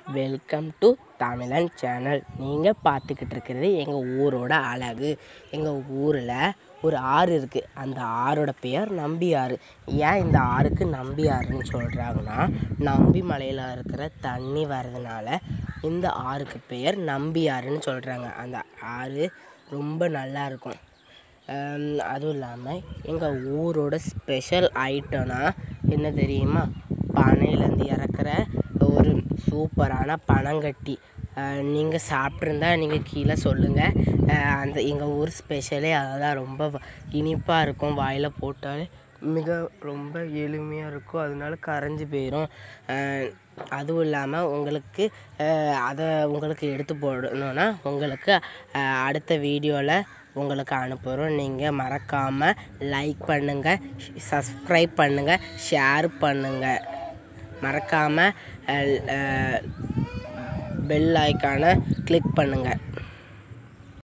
welcome to தமிழன் channel நீங்கள் பார்த்துக்கிட்டு இருக்கிறது எங்கள் ஊரோட அழகு எங்கள் ஊரில் ஒரு ஆறு இருக்குது அந்த ஆறோட பெயர் நம்பி ஆறு ஏன் இந்த ஆறுக்கு நம்பி ஆறுன்னு சொல்கிறாங்கன்னா நம்பி மலையில் இருக்கிற தண்ணி வர்றதுனால இந்த ஆறுக்கு பெயர் நம்பி ஆறுன்னு சொல்கிறாங்க அந்த ஆறு ரொம்ப நல்லா இருக்கும் ஆம், அதுவும் இல்லாமல் எங்கள் ஊரோட ஸ்பெஷல் ஐட்டம்னா என்ன தெரியுமா பனையிலேருந்து இறக்குற ஒரு சூப்பரான பனங்கட்டி நீங்கள் சாப்பிட்ருந்தா நீங்கள் கீழே சொல்லுங்கள் அந்த எங்கள் ஊர் ஸ்பெஷலே அதுதான் ரொம்ப இனிப்பாக இருக்கும் வாயில் போட்டாலே மிக ரொம்ப எளிமையாக இருக்கும் அதனால கரைஞ்சி போயிடும் அதுவும் இல்லாமல் உங்களுக்கு அஹ், அதை உங்களுக்கு எடுத்து போடணுன்னா உங்களுக்கு அஹ், அடுத்த வீடியோவில் உங்களுக்கு அனுப்புகிறோம் நீங்கள் மறக்காமல் லைக் பண்ணுங்கள் சப்ஸ்கிரைப் பண்ணுங்கள் ஷேர் பண்ணுங்கள் மறக்காமல் பெல் ஐக்கானை கிளிக் பண்ணுங்கள்